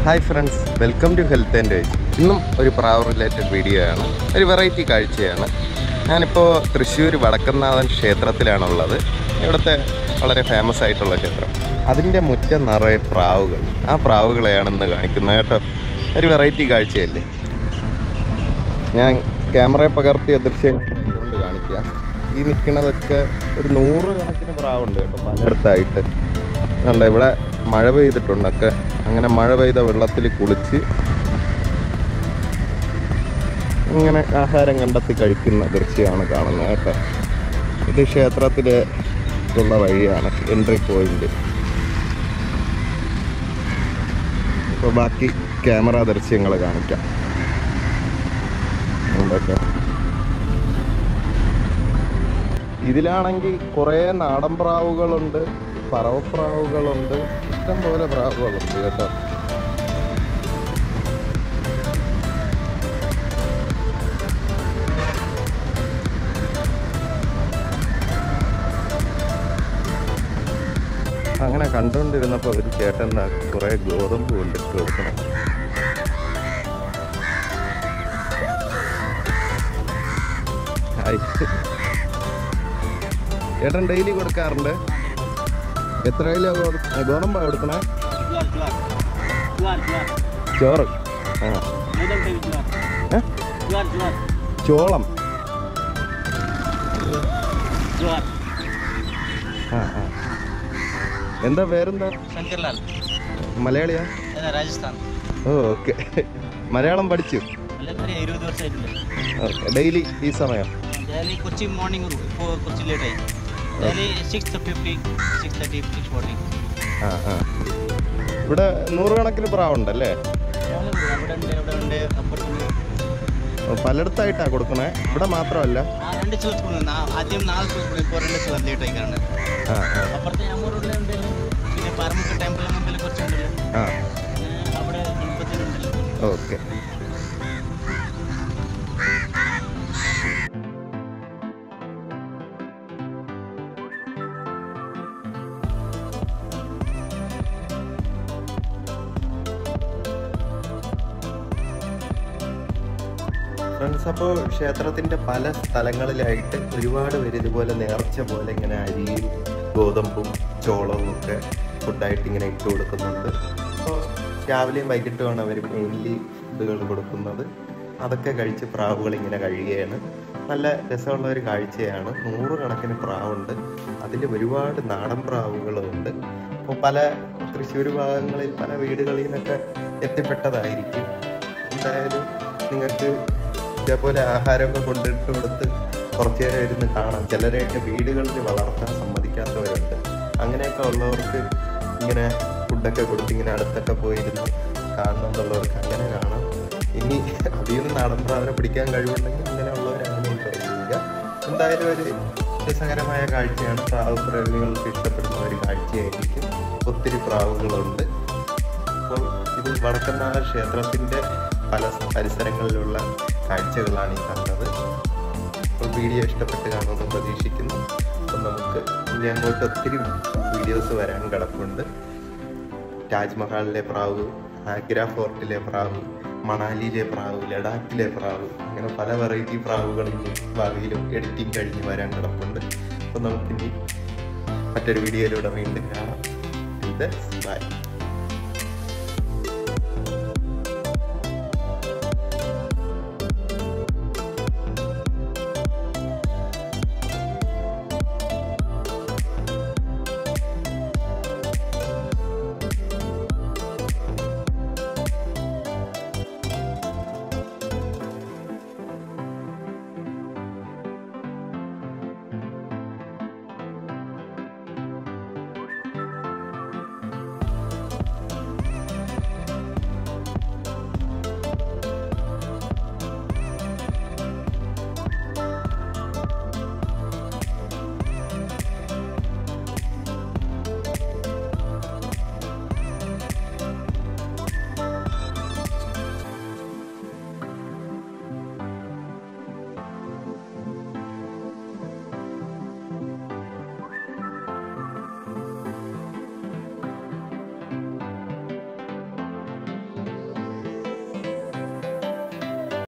Hi friends welcome to health and wage ഇന്നും ഒരു പ്രാവ് റിലേറ്റഡ് വീഡിയോ ആണ് ഒരു വെറൈറ്റി കാഴ്ചയാണ് ഞാനിപ്പോൾ തൃശ്ശൂർ വടക്കനാഥൻ ക്ഷേത്രത്തിലാണുള്ളത് ഇവിടുത്തെ വളരെ ഫേമസ് ആയിട്ടുള്ള ക്ഷേത്രം അതിൻ്റെ മുറ്റം നിറയെ പ്രാവുകൾ ആ പ്രാവുകളെയാണ് ഇന്ന് കാണിക്കുന്നത് കേട്ടോ ഒരു വെറൈറ്റി കാഴ്ചയല്ലേ ഞാൻ ക്യാമറയെ പകർത്തിയ ദൃശ്യം കൊണ്ട് കാണിക്കാം ഈ നിൽക്കുന്നതൊക്കെ ഒരു നൂറ് കണക്കിന് പ്രാവുണ്ട് കേട്ടോ പലയിടത്തായിട്ട് കണ്ട ഇവിടെ മഴ പെയ്തിട്ടുണ്ടൊക്കെ അങ്ങനെ മഴ പെയ്ത വെള്ളത്തിൽ കുളിച്ച് ഇങ്ങനെ ആഹാരം കണ്ടെത്തി കഴിക്കുന്ന ദൃശ്യമാണ് കാണുന്നത് കേട്ടോ ഇത് ക്ഷേത്രത്തിലെ ഉള്ള വഴിയാണ് എൻട്രി പോയിന്റ് ഇപ്പോൾ ബാക്കി ക്യാമറ ദൃശ്യങ്ങൾ കാണിക്കാം എന്തൊക്കെ ഇതിലാണെങ്കിൽ കുറേ നാടൻ പ്രാവുകളുണ്ട് പറവപ്രാവുകളുണ്ട് ഇഷ്ടം പോലെ പ്രാവുകളുണ്ട് കേട്ടോ അങ്ങനെ കണ്ടുകൊണ്ടിരുന്നപ്പോൾ ഒരു ചേട്ടൻ ദാ കുറേ ഗോതമ്പ് കൊണ്ടിട്ട് കൊടുക്കണം ഹായ് ചേട്ടൻ ഡെയിലി കൊടുക്കാറുണ്ട് എത്ര കിലോ ഗോ- ഗോതമ്പാ കൊടുക്കണേ Jual, jual. Jual, jual. ചോറ് ആ Madam baby jual. ഏ? Jual, jual. ചോളം Jual. ആ ആ എന്താ പേരെന്താ Shankarlal. മലയാളിയാ Ada Rajasthan. ഓ ഓക്കെ മലയാളം പഠിച്ചു ಅಲ್ಲಂದ್ರೆ ഇരുപത് ವರ್ಷമായിട്ടുണ്ട് ഓക്കെ ഡെയിലി ഈ സമയം ഡെയിലി കൊച്ചി മോർണിംഗ് ഇപ്പോൾ കുറച്ച് ലേറ്റ് ആയി daily six fifty six thirty six forty ആ ആ ഇവിടെ നൂറുകണക്കിന് പ്രാവുണ്ടല്ലേ അവിടെ ഉണ്ട് അവിടെ ഉണ്ട് അപ്പുറത്തുണ്ട് ഓ, പലയിടത്തായിട്ടാ കൊടുക്കണേ ഇവിടെ മാത്രമല്ല ആ രണ്ട് ചില സ്കൂളുണ്ട് ആദ്യം നാല് സ്കൂൾ ഇപ്പോൾ രണ്ട് ചില ലേറ്റ് ആയിക്കാണ് ആ ആ അപ്പുറത്തെ അമ്മൂറുണ്ട് പിന്നെ പറമ്പ് ടെമ്പിളിന് മുമ്പിൽ കുറച്ചുണ്ടല്ലോ ആ പിന്നെ അവിടെ ഗണപതിനുണ്ടല്ലോ ഓക്കെ ഫ്രണ്ട്സ് അപ്പോൾ ക്ഷേത്രത്തിൻ്റെ പല സ്ഥലങ്ങളിലായിട്ട് ഒരുപാട് പേര് ഇതുപോലെ നേർച്ച പോലെ ഇങ്ങനെ അരിയും ഗോതമ്പും ചോളവും ഒക്കെ ഫുഡായിട്ട് ഇങ്ങനെ ഇട്ട് കൊടുക്കുന്നുണ്ട് അപ്പോൾ രാവിലെയും വൈകിട്ടുമാണ് അവർ മെയിൻലി ഫുഡുകൾ കൊടുക്കുന്നത് അതൊക്കെ കഴിച്ച് പ്രാവുകൾ ഇങ്ങനെ കഴിയുകയാണ് നല്ല രസമുള്ള ഒരു കാഴ്ചയാണ് നൂറുകണക്കിന് പ്രാവുണ്ട് അതിൽ ഒരുപാട് നാടൻ പ്രാവുകളുണ്ട് അപ്പോൾ പല തൃശ്ശൂർ ഭാഗങ്ങളിൽ പല വീടുകളിൽ നിന്നൊക്കെ എത്തിപ്പെട്ടതായിരിക്കും എന്തായാലും നിങ്ങൾക്ക് ഇതേപോലെ ആഹാരമൊക്കെ കൊണ്ടിട്ട് കൊടുത്ത് കുറച്ചു നേരം ഇരുന്ന് കാണാം ചിലരെയൊക്കെ വീടുകളിൽ വളർത്താൻ സമ്മതിക്കാത്തവരുണ്ട് അങ്ങനെയൊക്കെ ഉള്ളവർക്ക് ഇങ്ങനെ ഫുഡൊക്കെ കൊടുത്ത് ഇങ്ങനെ അടുത്തൊക്കെ പോയിരുന്ന് കാണണമെന്നുള്ളവർക്ക് അങ്ങനെ കാണാം ഇനി അതിൽ നിന്ന് നാടൻ പ്രാവിനെ പിടിക്കാൻ കഴിവുണ്ടെങ്കിൽ അങ്ങനെയുള്ളവർ അങ്ങനെ ട്രൈ ചെയ്യുക എന്തായാലും ഒരു രസകരമായ കാഴ്ചയാണ് പ്രാവ് പ്രേമികൾക്ക് ഇഷ്ടപ്പെടുന്ന ഒരു കാഴ്ചയായിരിക്കും ഒത്തിരി പ്രാവുകളുണ്ട് അപ്പോൾ ഇത് വടക്കനാഥ ക്ഷേത്രത്തിൻ്റെ പല പരിസരങ്ങളിലുള്ള കാഴ്ചകളാണ് ഈ കാണുന്നത് അപ്പോൾ വീഡിയോ ഇഷ്ടപ്പെട്ട് കാണുമെന്ന് പ്രതീക്ഷിക്കുന്നു അപ്പം നമുക്ക് ഇനി അങ്ങോട്ട് ഒത്തിരി വീഡിയോസ് വരാൻ കിടപ്പുണ്ട് താജ്മഹലിലെ പ്രാവ് ആഗ്ര ഫോർട്ടിലെ പ്രാവ് മണാലിയിലെ പ്രാവ് ലഡാക്കിലെ പ്രാവ് അങ്ങനെ പല വെറൈറ്റി പ്രാവുകൾ ഇനി ഭാവിയിലും എഡിറ്റിംഗ് കഴിഞ്ഞ് വരാൻ കിടപ്പുണ്ട് അപ്പം നമുക്കിനി മറ്റൊരു വീഡിയോയിലൂടെ വീണ്ടും കാണാം ബൈ